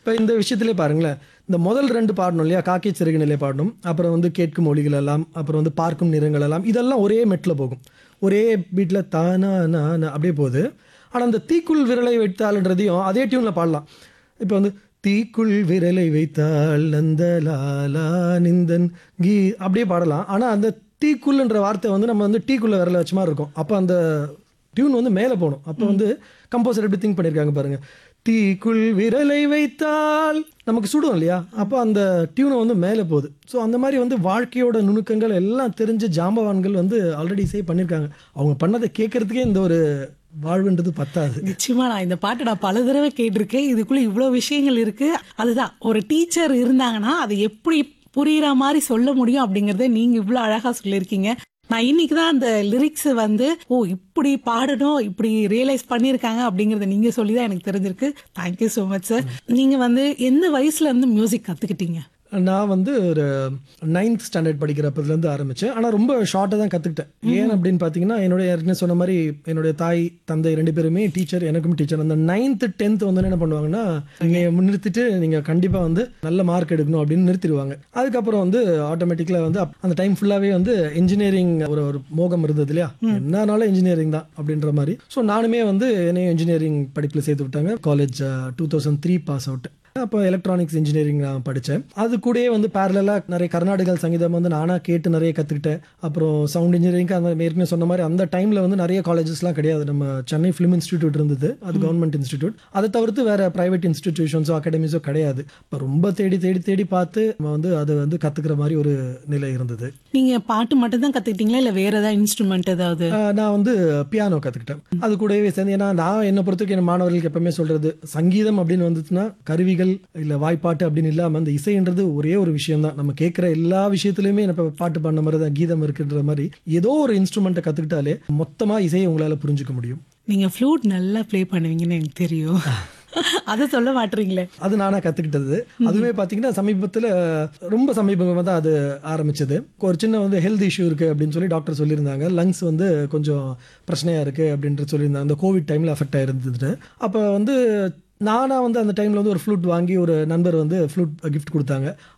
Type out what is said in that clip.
இப்போ இந்த விஷயத்திலே பாருங்களேன் இந்த முதல் ரெண்டு பாடணும் இல்லையா காக்கை சிறகு நிலை பாடணும் அப்புறம் வந்து கேட்கும் மொழிகள் எல்லாம் அப்புறம் வந்து பார்க்கும் நிறங்கள் எல்லாம் இதெல்லாம் ஒரே மெட்டில் போகும் ஒரே பீட்டில் தானா நான் அப்படியே போகுது ஆனால் அந்த தீக்குள் விரலை வைத்தால்ன்றதையும் அதே டியூனில் பாடலாம் இப்போ வந்து தீக்குள் விரலை வைத்தால் நந்த லாலா நிந்தன் கீ அப்படியே பாடலாம் ஆனால் அந்த தீக்குள்ன்ற வார்த்தை வந்து நம்ம வந்து டீக்குள்ள விரலை வச்ச மாதிரி இருக்கும் அப்போ அந்த டியூன் வந்து மேலே போகணும் அப்போ வந்து கம்போசர் எப்படி திங்க் பண்ணியிருக்காங்க பாருங்க தீக்குள் விரலை வைத்தால் நமக்கு சுடும் இல்லையா அப்போ அந்த டியூனை வந்து மேலே போகுது ஸோ அந்த மாதிரி வந்து வாழ்க்கையோட நுணுக்கங்கள் எல்லாம் தெரிஞ்ச ஜாம்பவான்கள் வந்து ஆல்ரெடி இசை பண்ணியிருக்காங்க அவங்க பண்ணதை கேட்கறதுக்கே இந்த ஒரு வாழ்வுன்றது பத்தாது நிச்சயமா நான் இந்த பாட்டு நான் பல தடவை கேட்டிருக்கேன் இதுக்குள்ள இவ்வளோ விஷயங்கள் இருக்கு அதுதான் ஒரு டீச்சர் இருந்தாங்கன்னா அதை எப்படி புரியுற மாதிரி சொல்ல முடியும் அப்படிங்கறத நீங்க இவ்வளவு அழகா சொல்லியிருக்கீங்க நான் இன்னைக்கு தான் அந்த லிரிக்ஸ் வந்து ஓ இப்படி பாடணும் இப்படி ரியலைஸ் பண்ணியிருக்காங்க அப்படிங்கறத நீங்க சொல்லி தான் எனக்கு தெரிஞ்சிருக்கு தேங்க்யூ ஸோ மச் சார் நீங்க வந்து எந்த வயசுல இருந்து மியூசிக் கத்துக்கிட்டீங்க நான் வந்து ஒரு நைன்த் ஸ்டாண்டர்ட் படிக்கிறப்பதுலேருந்து ஆரம்பித்தேன் ஆனால் ரொம்ப ஷார்ட்டாக தான் கற்றுக்கிட்டேன் ஏன் அப்படின்னு பார்த்தீங்கன்னா என்னுடைய ஏற்கனவே சொன்ன மாதிரி என்னுடைய தாய் தந்தை ரெண்டு பேருமே டீச்சர் எனக்கும் டீச்சர் அந்த நைன்த்து டென்த்து வந்து என்ன பண்ணுவாங்கன்னா நீங்கள் நிறுத்திட்டு நீங்கள் கண்டிப்பாக வந்து நல்ல மார்க் எடுக்கணும் அப்படின்னு நிறுத்திடுவாங்க அதுக்கப்புறம் வந்து ஆட்டோமேட்டிக்கலாக வந்து அப்- அந்த டைம் ஃபுல்லாகவே வந்து இன்ஜினியரிங் ஒரு ஒரு மோகம் இருந்தது இல்லையா என்னனாலும் இன்ஜினியரிங் தான் அப்படின்ற மாதிரி ஸோ நானுமே வந்து என்னையும் இன்ஜினியரிங் படிப்பில் சேர்த்து விட்டாங்க college two thousand three pass out அப்போ எலக்ட்ரானிக்ஸ் இன்ஜினியரிங் நான் படித்தேன் அது கூடயே வந்து பேரலாக நிறைய கர்நாடகா சங்கீதம் வந்து நானாக கேட்டு நிறைய கற்றுக்கிட்டேன் அப்புறம் சவுண்ட் இன்ஜினியரிங் அந்த ஏற்கனவே சொன்ன மாதிரி அந்த டைமில் வந்து நிறைய காலேஜஸ்லாம் கிடையாது நம்ம சென்னை ஃபிலிம் இன்ஸ்டிடியூட் இருந்தது அது கவர்மெண்ட் இன்ஸ்டிடியூட் அதை தவிர்த்து வேற ப்ரைவேட் இன்ஸ்டிடியூஷன்ஸோ அகாடமிஸோ கிடையாது இப்போ ரொம்ப தேடி தேடி தேடி பார்த்து நம்ம வந்து அதை வந்து கற்றுக்கிற மாதிரி ஒரு நிலை இருந்தது நீங்க பாட்டு மட்டும் தான் கத்துக்கிட்டீங்களா இல்ல வேற ஏதாவது இன்ஸ்ட்ருமெண்ட் ஏதாவது ஆஹ் நான் வந்து பியானோ கற்றுக்கிட்டேன் அது கூடவே சேர்ந்து ஏன்னா நான் என்னை பொறுத்தவரைக்கும் என் மாணவர்களுக்கு எப்பவுமே சொல்றது சங்கீதம் அப்படின்னு வந்துச்சுன்னா கருவிகள் இல்லை வாய்ப்பாட்டு அப்படின்னு இல்லாமல் அந்த இசைன்றது ஒரே ஒரு விஷயம் தான் நம்ம கேட்குற எல்லா விஷயத்துலையுமே இப்போ பாட்டு பாடின மாதிரி தான் கீதம் இருக்குன்ற மாதிரி ஏதோ ஒரு இன்ஸ்ட்ருமெண்ட்டை கற்றுக்கிட்டாலே மொத்தமாக இசையை உங்களால் புரிஞ்சுக்க முடியும் நீங்க ஃப்ளூட் நல்லா ப்ளே பண்ணுவீங்கன்னு எனக்கு தெரியும் அதை சொல்ல மாட்டீங்களே அது நானாக கற்றுக்கிட்டது அதுவே பார்த்தீங்கன்னா சமீபத்தில் ரொம்ப சமீபமாக தான் அது ஆரம்பிச்சது ஒரு சின்ன வந்து ஹெல்த் இஷ்யூ இருக்குது அப்படின்னு சொல்லி டாக்டர் சொல்லியிருந்தாங்க லங்ஸ் வந்து கொஞ்சம் பிரச்சனையாக இருக்குது அப்படின்ட்டு சொல்லியிருந்தாங்க அந்த கோவிட் டைமில் அஃபெக்ட் ஆயிருந்தது அப்போ வந்து நானாக வந்து அந்த டைமில் வந்து ஒரு ஃப்ளூட் வாங்கி ஒரு நண்பர் வந்து ஃப்ளூட் கிஃப்ட் கொடுத்தாங்க